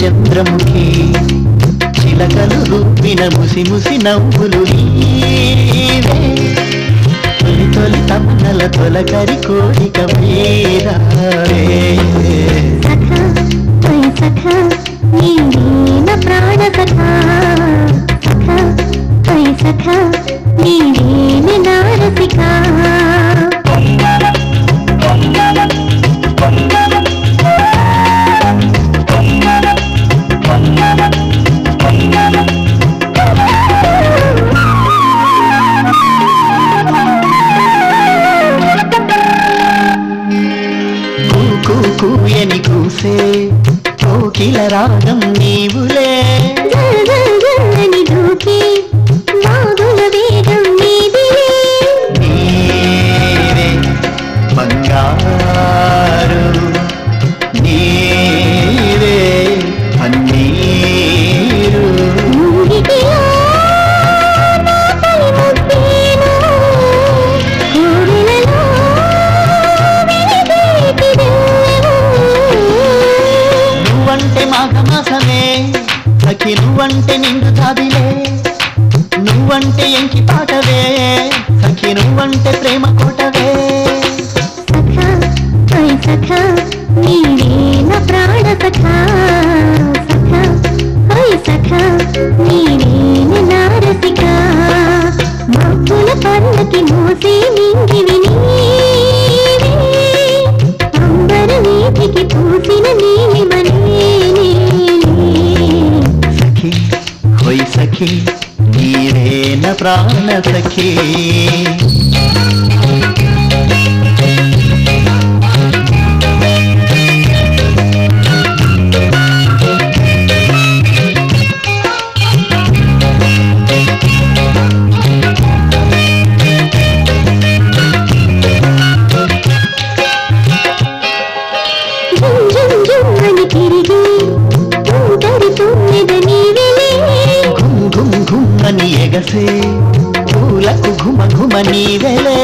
చంద్రముఖి చిలకలు రూపిన ముసి ముసి నవ్వులు నీవే తొలి తొలి తమనల తొలకరి కోరిక వేరావే సఖా ఓయ్ సఖా నీవేన ప్రాణ సఖా సఖా ఓయ్ సఖా నీవేన నారసికా కూ కూ కూయని కూసే కోకిల రాగం నీవులే జల్ జల్ జల్లని దూకి వాగుల వేగం నీదిలే నీవే బంగారు నీవే పన్నీరు మూగిటిలో నా తలి ముద్దేను కోవెలలో వెలిగేటి దెవ్వెను. నువ్వంటే మాఘమాసమే సఖి నువ్వంటే నిండు జాబిలే నువ్వంటే ఎంకి పాటవే సఖి నువ్వంటే ప్రేమ కోటవే సఖా ఓయ్ సఖా నీవే నా ప్రాణ సఖా సఖా ఓయ్ సఖా నీవే నా నారసికా మబ్బుల పల్లకి మోసే నింగివి నీవే అంబర వీధికి పూసిన నీలిమనేనే సఖి హోయ్ సఖి నీవే నా ప్రాణ సఖీ జుమ్ జుమ్ జుమ్ అని తిరిగి తుంటరి తుమ్మెద నీవెలే ఘుమ్ ఘుమ్ ఘుమ్ అని ఎగసే పూలకు ఘుమ ఘుమ నీవెలే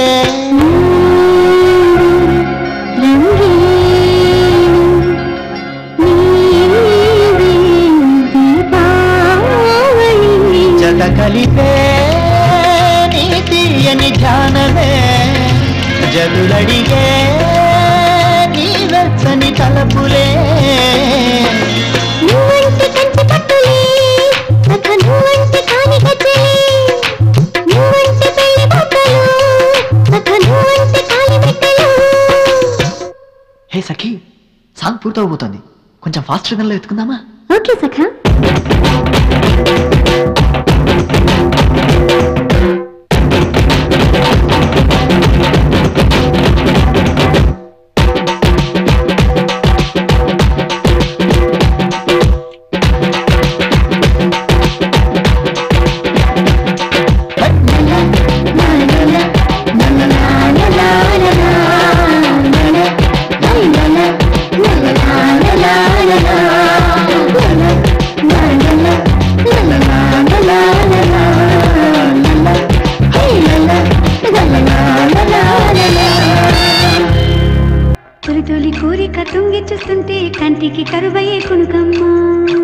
జత కలిపే నీ తీయని ధ్యానమే జదులడిగే నీ వెచ్చని తలపులే నువ్వంటే కంచి పట్టులే సఖ నువ్వంటే కాని గజ్జలే నువ్వంటే పెళ్లి బట్టలు సఖ నువ్వంటే కాలి పెట్టలు హే సఖీ సాంగ్ పూర్తవబోతోంది కొంచెం ఫాస్ట్ గన్లో ఎత్తుకుందామా ఓకే సఖ తొలి తొలి కోరిక తుంగి చూస్తుంటే కంటికి కరువయ్యే కుణుకమ్మా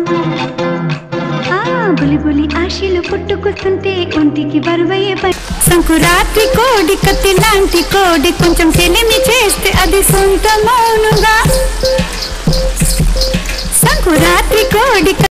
ఆ బులి బులి ఆశలు పుట్టుకొస్తుంటే ఒంటికి బరువయ్యే పై సంకురాత్రి కోడి కత్తి లాంటి కోడి కొంచెం చెలిమి చేస్తే అది సొంత మౌను